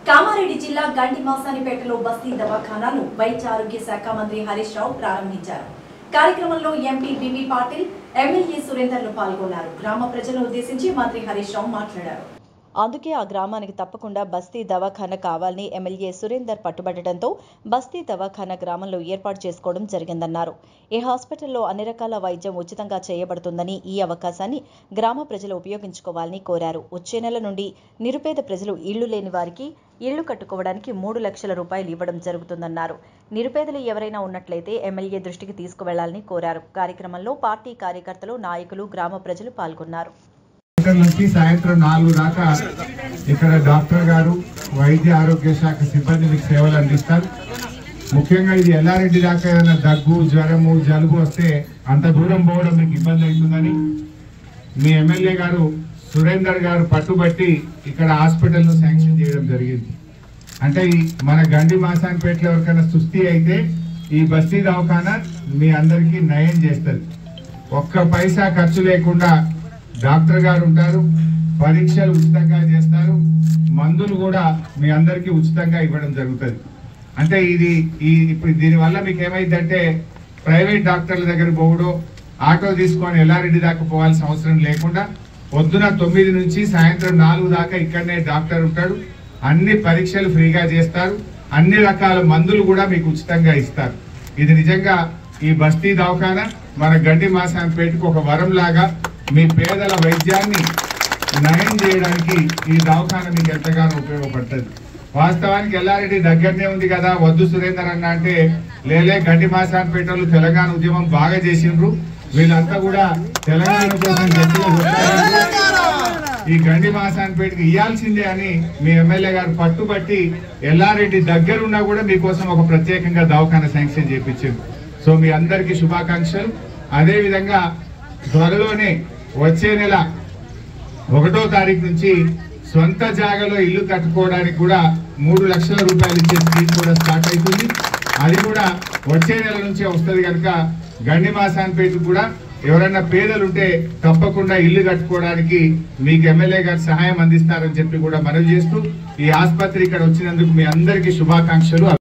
కామారెడ్డి జిల్లా గండి మాసానిపేటలో బస్తీ దవాఖానాను వైద్య ఆరోగ్య శాఖ మంత్రి హరీష్ రావు ప్రారంభించారు కార్యక్రమంలో ఎంపీ బివి పాటిల్ ఎమ్మెల్యే సురేందర్లు పాల్గొన్నారు గ్రామ ప్రజలను ఉద్దేశించి మంత్రి హరీష్ రావు మాట్లాడారు అందుకే ఆ గ్రామానికి తప్పకుండా బస్తీ దవాఖాన కావాలని ఎమ్మెల్యే సురేందర్ పట్టుబట్టడంతో బస్తీ దవాఖాన గ్రామంలో ఏర్పాటు చేసుకోవడం జరిగిందన్నారు ఈ హాస్పిటల్లో అన్ని రకాల వైద్యం ఉచితంగా చేయబడుతుందని ఈ అవకాశాన్ని గ్రామ ప్రజలు ఉపయోగించుకోవాలని కోరారు వచ్చే నెల నుండి నిరుపేద ప్రజలు ఇళ్లు లేని వారికి ఇళ్లు కట్టుకోవడానికి మూడు లక్షల రూపాయలు ఇవ్వడం జరుగుతుందన్నారు నిరుపేదలు ఎవరైనా ఉన్నట్లయితే ఎమ్మెల్యే దృష్టికి తీసుకువెళ్లాలని కోరారు కార్యక్రమంలో పార్టీ కార్యకర్తలు నాయకులు గ్రామ ప్రజలు పాల్గొన్నారు ఇక్కడ నుంచి సాయంత్రం నాలుగు దాకా ఇక్కడ డాక్టర్ గారు వైద్య ఆరోగ్య శాఖ సిబ్బంది మీకు సేవలు అందిస్తారు ముఖ్యంగా ఇది ఎల్లారెడ్డి దాకా ఏదైనా దగ్గు జ్వరము జలుబు వస్తే అంత దూరం పోవడం మీకు ఇబ్బంది అవుతుందని మీ ఎమ్మెల్యే గారు సురేందర్ గారు పట్టుబట్టి ఇక్కడ హాస్పిటల్ను శాంక్షన్ చేయడం జరిగింది అంటే ఈ మన గండి మాసాన్పేటలో ఎవరికైనా సుస్థి అయితే ఈ బస్తీ దవాఖానా మీ అందరికీ నయం చేస్తుంది ఒక్క పైసా ఖర్చు లేకుండా డాక్టర్ గారు ఉంటారు పరీక్షలు ఉచితంగా చేస్తారు మందులు కూడా మీ అందరికీ ఉచితంగా ఇవ్వడం జరుగుతుంది అంటే ఇది ఈ ఇప్పుడు దీనివల్ల మీకు ఏమైందంటే ప్రైవేట్ డాక్టర్ల దగ్గర పోవడో ఆటో తీసుకొని ఎల్లారెడ్డి దాకా పోవాల్సిన అవసరం లేకుండా పొద్దున తొమ్మిది నుంచి సాయంత్రం నాలుగు దాకా ఇక్కడనే డాక్టర్ ఉంటాడు అన్ని పరీక్షలు ఫ్రీగా చేస్తారు అన్ని రకాల మందులు కూడా మీకు ఉచితంగా ఇస్తారు ఇది నిజంగా ఈ బస్తీ దవాఖానా మన గడ్డి మాసాన్పేటకు ఒక వరం లాగా మీ పేదల వైద్యాన్ని నయం చేయడానికి ఈ దవాఖాన మీకు ఎంతగానో ఉపయోగపడుతుంది వాస్తవానికి ఎల్లారెడ్డి దగ్గరనే ఉంది కదా వద్దు సురేందర్ అన్న అంటే లేలే గడ్డి మాసాన్పేటలు తెలంగాణ ఉద్యమం బాగా చేసిండ్రు వీళ్ళంతా కూడా తెలంగాణ కోసం గట్టిగా కొట్లాడారు. ఈ గండి మాసాన్పేటకి ఇయ్యాల్సిందే అని మీ ఎమ్మెల్యే గారు పట్టుబట్టి ఎల్లారెడ్డి దగ్గరున్నా కూడా మీకోసం ఒక ప్రత్యేకంగా దవాఖాన శాంక్షన్ చేయించారు సో మీ అందరికీ శుభాకాంక్షలు అదే విధంగా త్వరలోనే వచ్చే నెల ఒకటో తారీఖు నుంచి సొంత జాగాలో ఇల్లు కట్టుకోవడానికి కూడా మూడు లక్షల రూపాయలు ఇచ్చే స్కీమ్ కూడా స్టార్ట్ అవుతుంది అది కూడా వచ్చే నెల నుంచే వస్తుంది కనుక గండి మాసాన్పేట కూడా ఎవరైనా పేదలు ఉంటే తప్పకుండా ఇల్లు కట్టుకోవడానికి మీకు ఎమ్మెల్యే గారు సహాయం అందిస్తారని చెప్పి కూడా మనవి చేస్తూ ఈ ఆసుపత్రి ఇక్కడ వచ్చినందుకు మీ అందరికీ శుభాకాంక్షలు